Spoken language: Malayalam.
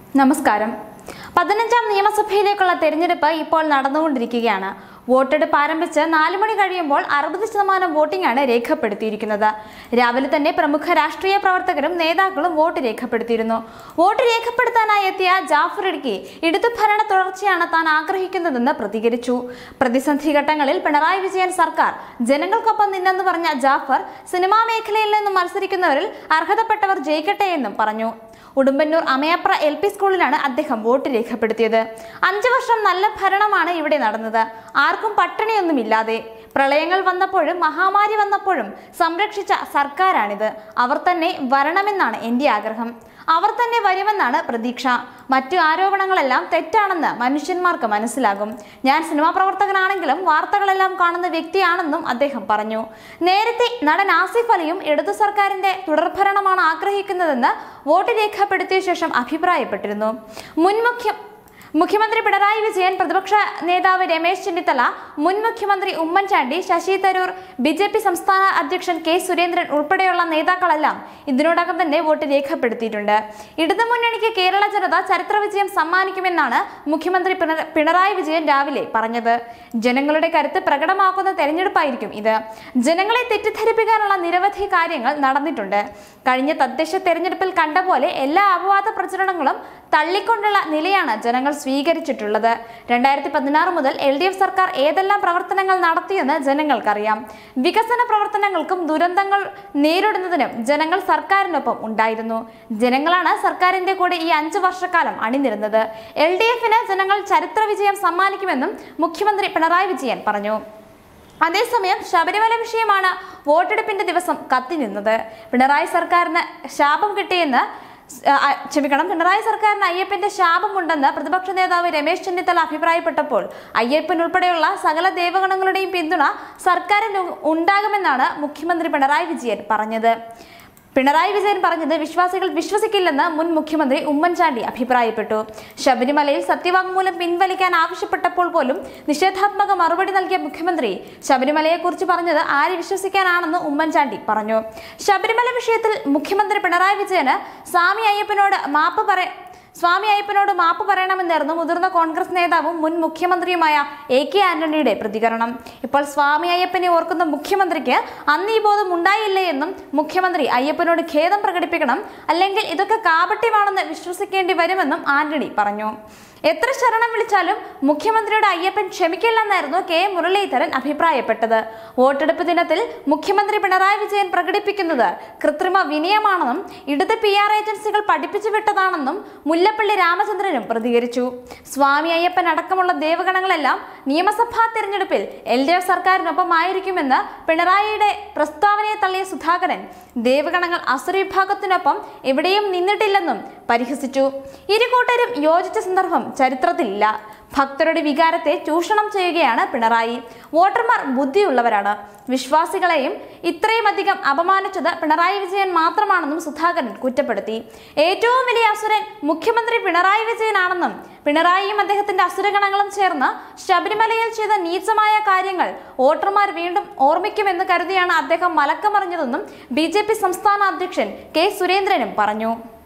നമസ്കാരം പതിനഞ്ചാം നിയമസഭയിലേക്കുള്ള തെരഞ്ഞെടുപ്പ് ഇപ്പോൾ നടന്നുകൊണ്ടിരിക്കുകയാണ് വോട്ടെടുപ്പ് ആരംഭിച്ച് നാല് മണി കഴിയുമ്പോൾ അറുപത് ശതമാനം വോട്ടിംഗ് ആണ് രേഖപ്പെടുത്തിയിരിക്കുന്നത് രാവിലെ തന്നെ പ്രമുഖ രാഷ്ട്രീയ പ്രവർത്തകരും നേതാക്കളും വോട്ട് രേഖപ്പെടുത്തിയിരുന്നു വോട്ട് രേഖപ്പെടുത്താനായി എത്തിയ ജാഫർ ഇടുക്കി ഇടതു ഭരണ തുടർച്ചയാണ് താൻ ആഗ്രഹിക്കുന്നതെന്ന് പ്രതികരിച്ചു പ്രതിസന്ധി ഘട്ടങ്ങളിൽ പിണറായി വിജയൻ സർക്കാർ ജനങ്ങൾക്കൊപ്പം നിന്നെന്ന് പറഞ്ഞ ജാഫർ സിനിമാ മേഖലയിൽ നിന്നും മത്സരിക്കുന്നവരിൽ അർഹതപ്പെട്ടവർ ജയിക്കട്ടെ എന്നും പറഞ്ഞു ഉടുമ്പന്നൂർ അമയപ്ര എൽ പി സ്കൂളിലാണ് അദ്ദേഹം വോട്ട് രേഖപ്പെടുത്തിയത് അഞ്ചു വർഷം നല്ല ഭരണമാണ് ഇവിടെ നടന്നത് ആർക്കും പട്ടിണിയൊന്നുമില്ലാതെ പ്രളയങ്ങൾ വന്നപ്പോഴും മഹാമാരി വന്നപ്പോഴും സംരക്ഷിച്ച സർക്കാരാണിത് അവർ തന്നെ വരണമെന്നാണ് എൻ്റെ ആഗ്രഹം അവർ തന്നെ വരുമെന്നാണ് പ്രതീക്ഷ മറ്റു ആരോപണങ്ങളെല്ലാം തെറ്റാണെന്ന് മനുഷ്യന്മാർക്ക് മനസ്സിലാകും ഞാൻ സിനിമാ പ്രവർത്തകനാണെങ്കിലും വാർത്തകളെല്ലാം കാണുന്ന വ്യക്തിയാണെന്നും അദ്ദേഹം പറഞ്ഞു നേരത്തെ നടൻ ആസിഫ് അലിയും ഇടതു സർക്കാരിന്റെ തുടർഭരണമാണ് ആഗ്രഹിക്കുന്നതെന്ന് വോട്ട് രേഖപ്പെടുത്തിയ ശേഷം അഭിപ്രായപ്പെട്ടിരുന്നു മുൻ മുഖ്യ മുഖ്യമന്ത്രി പിണറായി വിജയൻ പ്രതിപക്ഷ നേതാവ് രമേശ് ചെന്നിത്തല മുൻ മുഖ്യമന്ത്രി Oommen Chandy Shashi Tharoor B J P സംസ്ഥാന അധ്യക്ഷൻ കെ സുരേന്ദ്രൻ ഉൾപ്പെടെയുള്ള നേതാക്കളെല്ലാം ഇതിനോടകം തന്നെ വോട്ട് രേഖപ്പെടുത്തിയിട്ടുണ്ട് ഇടതുമുന്നണിക്ക് കേരള ജനത ചരിത്ര വിജയം സമ്മാനിക്കുമെന്നാണ് മുഖ്യമന്ത്രി പിണ- പിണറായി വിജയൻ രാവിലെ പറഞ്ഞത് ജനങ്ങളുടെ കരുത്ത് പ്രകടമാക്കുന്ന തെരഞ്ഞെടുപ്പായിരിക്കും ഇത് ജനങ്ങളെ തെറ്റിദ്ധരിപ്പിക്കാനുള്ള നിരവധി കാര്യങ്ങൾ നടന്നിട്ടുണ്ട് കഴിഞ്ഞ തദ്ദേശ തെരഞ്ഞെടുപ്പിൽ കണ്ട പോലെ എല്ലാ അപവാദ പ്രചരണങ്ങളും തള്ളിക്കൊണ്ടുള്ള നിലയാണ് ജനങ്ങൾ സ്വീകരിച്ചിട്ടുള്ളത് രണ്ടായിരത്തി പതിനാറ് മുതൽ എൽ ഡി എഫ് സർക്കാർ ഏതെല്ലാം പ്രവർത്തനങ്ങൾ നടത്തിയെന്ന് ജനങ്ങൾക്കറിയാം വികസന പ്രവർത്തനങ്ങൾക്കും ദുരന്തങ്ങൾ നേരിടുന്നതിനും ജനങ്ങൾ സർക്കാരിനൊപ്പം ഉണ്ടായിരുന്നു ജനങ്ങളാണ് സർക്കാരിന്റെ കൂടെ ഈ അഞ്ച് വർഷക്കാലം അണിനിരുന്നത് എൽ ഡി എഫിന് ജനങ്ങൾ ചരിത്ര വിജയം സമ്മാനിക്കുമെന്നും മുഖ്യമന്ത്രി പിണറായി വിജയൻ പറഞ്ഞു അതേസമയം ശബരിമല വിഷയമാണ് വോട്ടെടുപ്പിന്റെ ദിവസം കത്തിനിന്നത് പിണറായി സർക്കാരിന് ശാപം കിട്ടിയെന്ന് സ്- ആ, ക്ഷമിക്കണം പിണറായി സർക്കാരിന് അയ്യപ്പന്റെ ശാപമുണ്ടെന്ന് പ്രതിപക്ഷ നേതാവ് രമേശ് ചെന്നിത്തല അഭിപ്രായപ്പെട്ടപ്പോൾ അയ്യപ്പൻ ഉൾപ്പെടെയുള്ള സകല ദേവഗണങ്ങളുടെയും പിന്തുണ സർക്കാരിന് ഉണ്ടാകുമെന്നാണ് മുഖ്യമന്ത്രി പിണറായി വിജയൻ പറഞ്ഞത് പിണറായി വിജയൻ പറഞ്ഞത് വിശ്വാസികൾ വിശ്വസിക്കില്ലെന്ന് മുൻ മുഖ്യമന്ത്രി ഉമ്മൻചാണ്ടി അഭിപ്രായപ്പെട്ടു ശബരിമലയിൽ സത്യവാങ്മൂലം പിൻവലിക്കാൻ ആവശ്യപ്പെട്ടപ്പോൾ പോലും നിഷേധാത്മക മറുപടി നൽകിയ മുഖ്യമന്ത്രി ശബരിമലയെക്കുറിച്ച് പറഞ്ഞത് ആര് വിശ്വസിക്കാനാണെന്ന് ഉമ്മൻചാണ്ടി പറഞ്ഞു ശബരിമല വിഷയത്തിൽ മുഖ്യമന്ത്രി പിണറായി വിജയന് സ്വാമി അയ്യപ്പനോട് മാപ്പ് പറ സ്വാമി അയ്യപ്പനോട് മാപ്പ് പറയണമെന്നായിരുന്നു മുതിർന്ന കോൺഗ്രസ് നേതാവും മുൻ മുഖ്യമന്ത്രിയുമായ എ കെ ആന്റണിയുടെ പ്രതികരണം ഇപ്പോൾ സ്വാമി അയ്യപ്പനെ ഓർക്കുന്ന മുഖ്യമന്ത്രിക്ക് അന്ന് ഈ ബോധം ഉണ്ടായില്ലേ എന്നും മുഖ്യമന്ത്രി അയ്യപ്പനോട് ഖേദം പ്രകടിപ്പിക്കണം അല്ലെങ്കിൽ ഇതൊക്കെ കാപട്യമാണെന്ന് വിശ്വസിക്കേണ്ടി വരുമെന്നും ആന്റണി പറഞ്ഞു എത്ര ശരണം വിളിച്ചാലും മുഖ്യമന്ത്രിയുടെ അയ്യപ്പൻ ക്ഷമിക്കില്ലെന്നായിരുന്നു കെ മുരളീധരൻ അഭിപ്രായപ്പെട്ടത് വോട്ടെടുപ്പ് ദിനത്തിൽ മുഖ്യമന്ത്രി പിണറായി വിജയൻ പ്രകടിപ്പിക്കുന്നത് കൃത്രിമ വിനയമാണെന്നും ഇടത് പി ആർ ഏജൻസികൾ പഠിപ്പിച്ചു വിട്ടതാണെന്നും മുല്ലപ്പള്ളി രാമചന്ദ്രനും പ്രതികരിച്ചു സ്വാമി അയ്യപ്പൻ അടക്കമുള്ള ദേവഗണങ്ങളെല്ലാം നിയമസഭാ തെരഞ്ഞെടുപ്പിൽ എൽ ഡി എഫ് സർക്കാരിനൊപ്പമായിരിക്കുമെന്ന് പിണറായിയുടെ പ്രസ്താവനയെ തള്ളിയ സുധാകരൻ ദേവഗണങ്ങൾ അസുര വിഭാഗത്തിനൊപ്പം എവിടെയും നിന്നിട്ടില്ലെന്നും പരിഹസിച്ചു ഇരു കൂട്ടരും യോജിച്ച സന്ദർഭം ചരിത്രത്തിലില്ല ഭക്തരുടെ വികാരത്തെ ചൂഷണം ചെയ്യുകയാണ് പിണറായി വോട്ടർമാർ ബുദ്ധിയുള്ളവരാണ് വിശ്വാസികളെയും ഇത്രയും അധികം അപമാനിച്ചത് പിണറായി വിജയൻ മാത്രമാണെന്നും സുധാകരൻ കുറ്റപ്പെടുത്തി ഏറ്റവും വലിയ അസുരൻ മുഖ്യമന്ത്രി പിണറായി വിജയനാണെന്നും പിണറായിയും അദ്ദേഹത്തിന്റെ അസുരഗണങ്ങളും ചേർന്ന് ശബരിമലയിൽ ചെയ്ത നീചമായ കാര്യങ്ങൾ വോട്ടർമാർ വീണ്ടും ഓർമ്മിക്കുമെന്ന് കരുതിയാണ് അദ്ദേഹം മലക്കമറിഞ്ഞതെന്നും ബി സംസ്ഥാന അധ്യക്ഷൻ കെ സുരേന്ദ്രനും പറഞ്ഞു